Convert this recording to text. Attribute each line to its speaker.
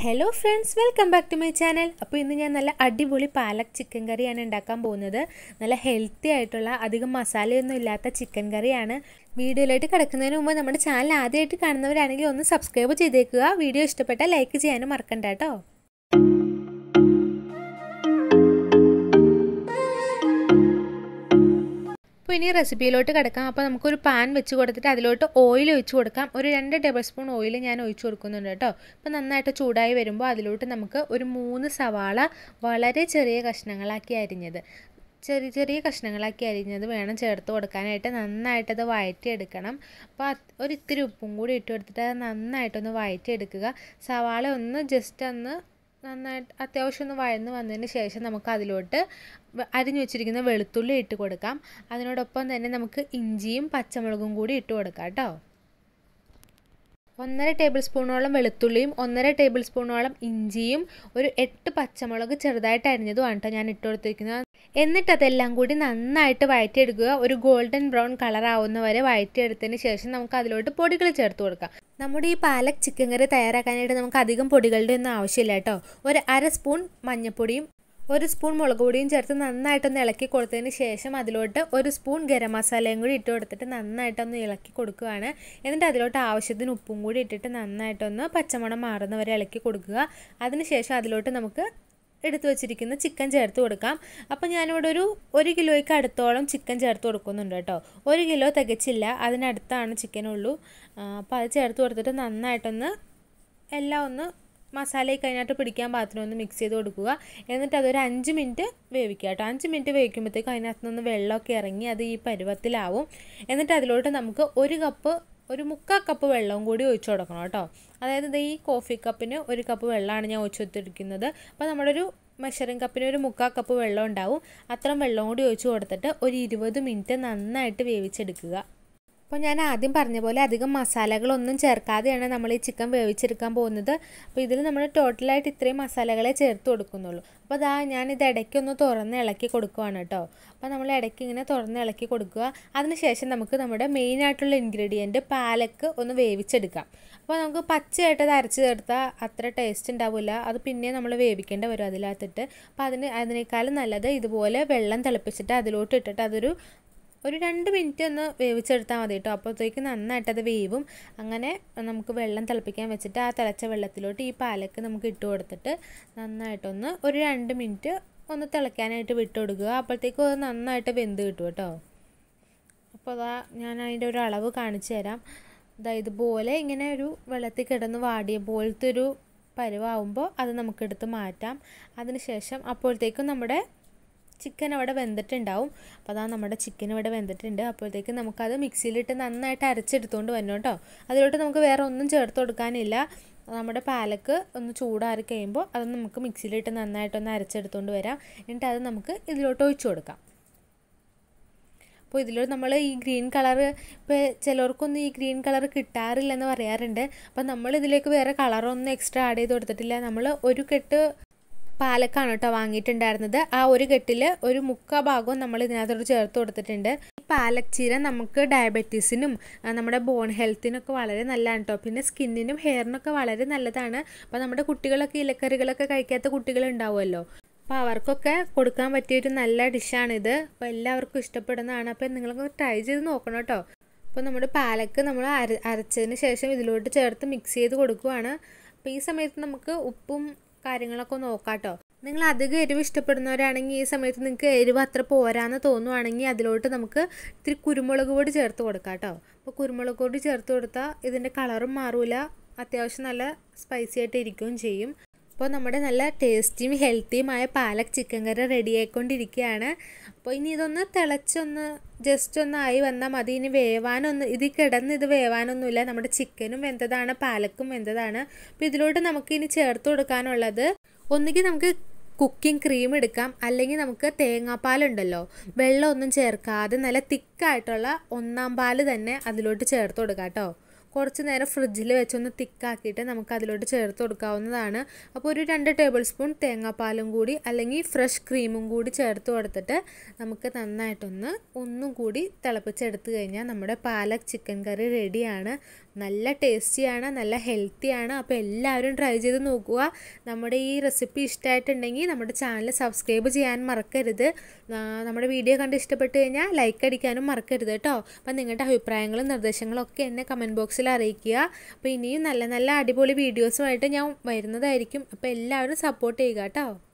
Speaker 1: hello friends welcome back to my channel അപ്പോൾ ഇന്ന് ഞാൻ നല്ല അടിപൊളി പാലക് ചിക്കൻ കറിയാണ് ഉണ്ടാക്കാൻ പോകുന്നത് നല്ല ഹെൽത്തി ആയിട്ടുള്ള അധികം മസാലയൊന്നും ഇല്ലാത്ത ചിക്കൻ കറിയാണ് വീഡിയോയിലായിട്ട് കിടക്കുന്നതിന് മുമ്പ് നമ്മുടെ ചാനൽ ആദ്യമായിട്ട് കാണുന്നവരാണെങ്കിൽ ഒന്ന് സബ്സ്ക്രൈബ് ചെയ്തേക്കുക വീഡിയോ ഇഷ്ടപ്പെട്ടാൽ ലൈക്ക് ചെയ്യാനും മറക്കണ്ട കേട്ടോ അപ്പോൾ ഇനി റെസിപ്പിയിലോട്ട് കിടക്കാം അപ്പോൾ നമുക്കൊരു പാൻ വെച്ച് കൊടുത്തിട്ട് അതിലോട്ട് ഓയിൽ ഒഴിച്ച് കൊടുക്കാം ഒരു രണ്ട് ടേബിൾ സ്പൂൺ ഓയിൽ ഞാൻ ഒഴിച്ച് കൊടുക്കുന്നുണ്ട് കേട്ടോ അപ്പോൾ നന്നായിട്ട് ചൂടായി വരുമ്പോൾ അതിലോട്ട് നമുക്ക് ഒരു മൂന്ന് സവാള വളരെ ചെറിയ കഷ്ണങ്ങളാക്കി അരിഞ്ഞത് ചെറിയ ചെറിയ കഷ്ണങ്ങളാക്കി അരിഞ്ഞത് വേണം ചേർത്ത് കൊടുക്കാനായിട്ട് നന്നായിട്ടത് വഴറ്റിയെടുക്കണം അപ്പോൾ ഒരു ഇത്തിരി ഉപ്പും കൂടി ഇട്ട് കൊടുത്തിട്ട് അത് നന്നായിട്ടൊന്ന് വഴറ്റിയെടുക്കുക സവാള ഒന്ന് ജസ്റ്റ് ഒന്ന് നന്നായിട്ട് അത്യാവശ്യം ഒന്ന് വഴന്ന് വന്നതിന് ശേഷം നമുക്ക് അതിലോട്ട് അരിഞ്ഞു വെച്ചിരിക്കുന്ന വെളുത്തുള്ളി ഇട്ട് കൊടുക്കാം അതിനോടൊപ്പം തന്നെ നമുക്ക് ഇഞ്ചിയും പച്ചമുളകും കൂടി ഇട്ട് കൊടുക്കാം കേട്ടോ ഒന്നര ടേബിൾ സ്പൂണോളം വെളുത്തുള്ളിയും ഒന്നര ടേബിൾ സ്പൂണോളം ഇഞ്ചിയും ഒരു എട്ട് പച്ചമുളക് ചെറുതായിട്ട് അരിഞ്ഞതുമാണ് കേട്ടോ ഞാൻ ഇട്ട് കൊടുത്തിരിക്കുന്നത് എന്നിട്ട് അതെല്ലാം കൂടി നന്നായിട്ട് വഴറ്റിയെടുക്കുക ഒരു ഗോൾഡൻ ബ്രൗൺ കളർ ആവുന്ന വരെ വഴറ്റിയെടുത്തതിന് ശേഷം നമുക്ക് അതിലോട്ട് പൊടികൾ ചേർത്ത് കൊടുക്കാം നമ്മുടെ ഈ പാലക് ചിക്കൻ കറി തയ്യാറാക്കാനായിട്ട് നമുക്ക് അധികം പൊടികളുടെ ഒന്നും ആവശ്യമില്ല കേട്ടോ ഒരു അര സ്പൂൺ മഞ്ഞൾപ്പൊടിയും ഒരു സ്പൂൺ മുളക് പൊടിയും ചേർത്ത് നന്നായിട്ടൊന്ന് ഇളക്കി കൊടുത്തതിന് ശേഷം അതിലോട്ട് ഒരു സ്പൂൺ ഗരം മസാലയും കൂടി ഇട്ട് കൊടുത്തിട്ട് നന്നായിട്ടൊന്ന് ഇളക്കി കൊടുക്കുകയാണ് എന്നിട്ട് അതിലോട്ട് ആവശ്യത്തിന് ഉപ്പും കൂടി ഇട്ടിട്ട് നന്നായിട്ടൊന്ന് പച്ചമണം മാറുന്നവരെ ഇളക്കി കൊടുക്കുക അതിനുശേഷം അതിലോട്ട് നമുക്ക് എടുത്തു വെച്ചിരിക്കുന്ന ചിക്കൻ ചേർത്ത് കൊടുക്കാം അപ്പോൾ ഞാനിവിടെ ഒരു ഒരു കിലോയ്ക്ക് അടുത്തോളം ചിക്കൻ ചേർത്ത് കൊടുക്കുന്നുണ്ട് കേട്ടോ ഒരു കിലോ തികച്ചില്ല അതിനടുത്താണ് ചിക്കനുള്ളൂ അപ്പോൾ അത് ചേർത്ത് കൊടുത്തിട്ട് നന്നായിട്ടൊന്ന് എല്ലാം ഒന്ന് മസാലയിൽ കഴിഞ്ഞിട്ട് പിടിക്കാൻ പാത്രം ഒന്ന് മിക്സ് ചെയ്ത് കൊടുക്കുക എന്നിട്ട് അതൊരു അഞ്ച് മിനിറ്റ് വേവിക്കുക കേട്ടോ അഞ്ച് മിനിറ്റ് വേവിക്കുമ്പോഴത്തേക്കും അതിനകത്ത് നിന്ന് വെള്ളമൊക്കെ ഇറങ്ങി അത് ഈ പരുവത്തിലാവും എന്നിട്ട് അതിലോട്ട് നമുക്ക് ഒരു കപ്പ് ഒരു മുക്കാൽ കപ്പ് വെള്ളവും കൂടി ഒഴിച്ചു കൊടുക്കണം കേട്ടോ അതായത് ഈ കോഫി കപ്പിന് ഒരു കപ്പ് വെള്ളമാണ് ഞാൻ ഒഴിച്ചു കൊടുത്തിരിക്കുന്നത് അപ്പോൾ നമ്മുടെ ഒരു മെഷറിംഗ് കപ്പിന് ഒരു മുക്കാൽ കപ്പ് വെള്ളം ഉണ്ടാവും അത്രയും വെള്ളം കൂടി ഒഴിച്ചു കൊടുത്തിട്ട് ഒരു ഇരുപത് മിനിറ്റ് നന്നായിട്ട് വേവിച്ചെടുക്കുക അപ്പോൾ ഞാൻ ആദ്യം പറഞ്ഞ പോലെ അധികം മസാലകളൊന്നും ചേർക്കാതെയാണ് നമ്മൾ ഈ ചിക്കൻ വേവിച്ചെടുക്കാൻ പോകുന്നത് അപ്പോൾ ഇതിൽ നമ്മൾ ടോട്ടലായിട്ട് ഇത്രയും മസാലകളെ ചേർത്ത് കൊടുക്കുന്നുള്ളൂ അപ്പോൾ അതാ ഞാനിത് ഇടയ്ക്കൊന്ന് തുറന്ന് ഇളക്കി കൊടുക്കുവാണ് കേട്ടോ അപ്പോൾ നമ്മൾ ഇടയ്ക്ക് ഇങ്ങനെ തുറന്ന് ഇളക്കി കൊടുക്കുക അതിനുശേഷം നമുക്ക് നമ്മുടെ മെയിൻ ആയിട്ടുള്ള ഇൻഗ്രീഡിയൻറ്റ് പാലക്ക് ഒന്ന് വേവിച്ചെടുക്കാം അപ്പോൾ നമുക്ക് പച്ചയായിട്ട് അത് അരച്ച് ചേർത്താൽ അത്ര ടേസ്റ്റ് ഉണ്ടാവില്ല അത് പിന്നെ നമ്മൾ വേവിക്കേണ്ടി വരും അതിനകത്തിട്ട് അപ്പോൾ അതിന് അതിനേക്കാളും നല്ലത് ഇതുപോലെ വെള്ളം തിളപ്പിച്ചിട്ട് അതിലോട്ട് ഇട്ടിട്ട് അതൊരു ഒരു രണ്ട് മിനിറ്റ് ഒന്ന് വേവിച്ചെടുത്താൽ മതി കേട്ടോ അപ്പോഴത്തേക്ക് നന്നായിട്ട് അത് വേവും അങ്ങനെ നമുക്ക് വെള്ളം തിളപ്പിക്കാൻ വെച്ചിട്ട് ആ തിളച്ച വെള്ളത്തിലോട്ട് ഈ പാലക്ക് നമുക്ക് ഇട്ട് കൊടുത്തിട്ട് നന്നായിട്ടൊന്ന് ഒരു രണ്ട് മിനിറ്റ് ഒന്ന് തിളയ്ക്കാനായിട്ട് വിട്ട് കൊടുക്കുക അപ്പോഴത്തേക്കും അത് നന്നായിട്ട് വെന്ത് കിട്ടും കേട്ടോ അപ്പോൾ അതാ ഞാൻ അതിൻ്റെ ഒരു അളവ് കാണിച്ചു തരാം ഇതാ ഇതുപോലെ ഇങ്ങനെ ഒരു വെള്ളത്തിൽ കിടന്ന് വാടിയ പോലത്തെ ഒരു പരുവാകുമ്പോൾ അത് നമുക്കെടുത്ത് മാറ്റാം അതിനുശേഷം അപ്പോഴത്തേക്കും നമ്മുടെ ചിക്കൻ അവിടെ വെന്തിട്ടുണ്ടാവും അപ്പോൾ അതാ നമ്മുടെ ചിക്കൻ ഇവിടെ വെന്തിട്ടുണ്ട് അപ്പോഴത്തേക്ക് നമുക്കത് മിക്സിയിലിട്ട് നന്നായിട്ട് അരച്ചെടുത്തുകൊണ്ട് വരണം കേട്ടോ അതിലോട്ട് നമുക്ക് വേറെ ഒന്നും ചേർത്ത് കൊടുക്കാനില്ല നമ്മുടെ പാലക്ക് ഒന്ന് ചൂടാറി കഴിയുമ്പോൾ അത് നമുക്ക് മിക്സിയിലിട്ട് നന്നായിട്ടൊന്ന് അരച്ചെടുത്തുകൊണ്ട് വരാം എന്നിട്ട് അത് നമുക്ക് ഇതിലോട്ട് ഒഴിച്ചു കൊടുക്കാം അപ്പോൾ ഇതിൽ നമ്മൾ ഈ ഗ്രീൻ കളർ ഇപ്പോൾ ചിലർക്കൊന്നും ഈ ഗ്രീൻ കളർ കിട്ടാറില്ലെന്ന് പറയാറുണ്ട് അപ്പം നമ്മൾ ഇതിലേക്ക് വേറെ കളറൊന്നും എക്സ്ട്രാ ആഡ് ചെയ്ത് കൊടുത്തിട്ടില്ല നമ്മൾ ഒരു കെട്ട് പാലക്കാണ് കേട്ടോ വാങ്ങിയിട്ടുണ്ടായിരുന്നത് ആ ഒരു കെട്ടിൽ ഒരു മുക്കാ ഭാഗവും നമ്മൾ ഇതിനകത്തോട് ചേർത്ത് കൊടുത്തിട്ടുണ്ട് ഈ പാലക് ചീര നമുക്ക് ഡയബറ്റീസിനും നമ്മുടെ ബോൺ ഹെൽത്തിനൊക്കെ വളരെ നല്ലതാണ് കേട്ടോ പിന്നെ സ്കിന്നിനും ഹെയറിനൊക്കെ വളരെ നല്ലതാണ് അപ്പോൾ നമ്മുടെ കുട്ടികളൊക്കെ ഇലക്കറികളൊക്കെ കഴിക്കാത്ത കുട്ടികൾ ഉണ്ടാവുമല്ലോ അപ്പോൾ അവർക്കൊക്കെ കൊടുക്കാൻ പറ്റിയൊരു നല്ല ഡിഷാണിത് അപ്പോൾ എല്ലാവർക്കും ഇഷ്ടപ്പെടുന്നതാണ് അപ്പോൾ നിങ്ങളൊക്കെ ട്രൈ ചെയ്ത് നോക്കണം കേട്ടോ അപ്പോൾ നമ്മുടെ പാലക്ക് നമ്മൾ അര അരച്ചതിന് ശേഷം ഇതിലോട്ട് ചേർത്ത് മിക്സ് ചെയ്ത് കൊടുക്കുവാണ് അപ്പോൾ ഈ സമയത്ത് നമുക്ക് ഉപ്പും കാര്യങ്ങളൊക്കെ നോക്കാം കേട്ടോ നിങ്ങൾ അധികം എരിവ് ഇഷ്ടപ്പെടുന്നവരാണെങ്കിൽ ഈ സമയത്ത് നിങ്ങൾക്ക് എരിവ് അത്ര പോരാന്ന് തോന്നുവാണെങ്കിൽ അതിലോട്ട് നമുക്ക് ഇത്തിരി കുരുമുളക് പൊടി ചേർത്ത് കൊടുക്കാം കേട്ടോ അപ്പോൾ കുരുമുളക് പൊടി ചേർത്ത് കൊടുത്താൽ ഇതിൻ്റെ കളറും മാറൂല അത്യാവശ്യം നല്ല സ്പൈസി ആയിട്ട് ഇരിക്കുകയും ചെയ്യും അപ്പോൾ നമ്മുടെ നല്ല ടേസ്റ്റിയും ഹെൽത്തിയുമായ പാലക് ചിക്കൻ കറി റെഡി ആയിക്കൊണ്ടിരിക്കുകയാണ് അപ്പോൾ ഇനി ഇതൊന്ന് തിളച്ചൊന്ന് ജസ്റ്റ് ഒന്ന് ആയി വന്നാൽ മതി ഇനി വേവാനൊന്നും ഇത് കിടന്ന് ഇത് വേവാനൊന്നുമില്ല നമ്മുടെ ചിക്കനും വെന്തതാണ് പാലക്കും വെന്തതാണ് അപ്പോൾ ഇതിലോട്ട് നമുക്ക് ഇനി ചേർത്ത് കൊടുക്കാനുള്ളത് ഒന്നുകിൽ നമുക്ക് കുക്കിംഗ് ക്രീം എടുക്കാം അല്ലെങ്കിൽ നമുക്ക് തേങ്ങാപ്പാലുണ്ടല്ലോ വെള്ളമൊന്നും ചേർക്കാതെ നല്ല തിക്കായിട്ടുള്ള ഒന്നാം പാല് തന്നെ അതിലോട്ട് ചേർത്ത് കൊടുക്കാം കേട്ടോ കുറച്ച് നേരം ഫ്രിഡ്ജിൽ വെച്ചൊന്ന് തിക്കാക്കിയിട്ട് നമുക്ക് അതിലോട്ട് ചേർത്ത് കൊടുക്കാവുന്നതാണ് അപ്പോൾ ഒരു രണ്ട് ടേബിൾ സ്പൂൺ തേങ്ങാപ്പാലും കൂടി അല്ലെങ്കിൽ ഫ്രഷ് ക്രീമും കൂടി ചേർത്ത് കൊടുത്തിട്ട് നമുക്ക് നന്നായിട്ടൊന്ന് ഒന്നും കൂടി തിളപ്പിച്ചെടുത്ത് കഴിഞ്ഞാൽ നമ്മുടെ പാലക് ചിക്കൻ കറി റെഡിയാണ് നല്ല ടേസ്റ്റിയാണ് നല്ല ഹെൽത്തിയാണ് അപ്പോൾ എല്ലാവരും ട്രൈ ചെയ്ത് നോക്കുക നമ്മുടെ ഈ റെസിപ്പി ഇഷ്ടമായിട്ടുണ്ടെങ്കിൽ നമ്മുടെ ചാനൽ സബ്സ്ക്രൈബ് ചെയ്യാൻ മറക്കരുത് നമ്മുടെ വീഡിയോ കണ്ട് ഇഷ്ടപ്പെട്ട് കഴിഞ്ഞാൽ ലൈക്ക് അടിക്കാനും മറക്കരുത് കേട്ടോ അപ്പം നിങ്ങളുടെ അഭിപ്രായങ്ങളും നിർദ്ദേശങ്ങളും ഒക്കെ എന്നെ കമൻറ്റ് ബോക്സിൽ അറിയിക്കുക അപ്പോൾ ഇനിയും നല്ല നല്ല അടിപൊളി വീഡിയോസുമായിട്ട് ഞാൻ വരുന്നതായിരിക്കും അപ്പോൾ എല്ലാവരും സപ്പോർട്ട് ചെയ്യുക കേട്ടോ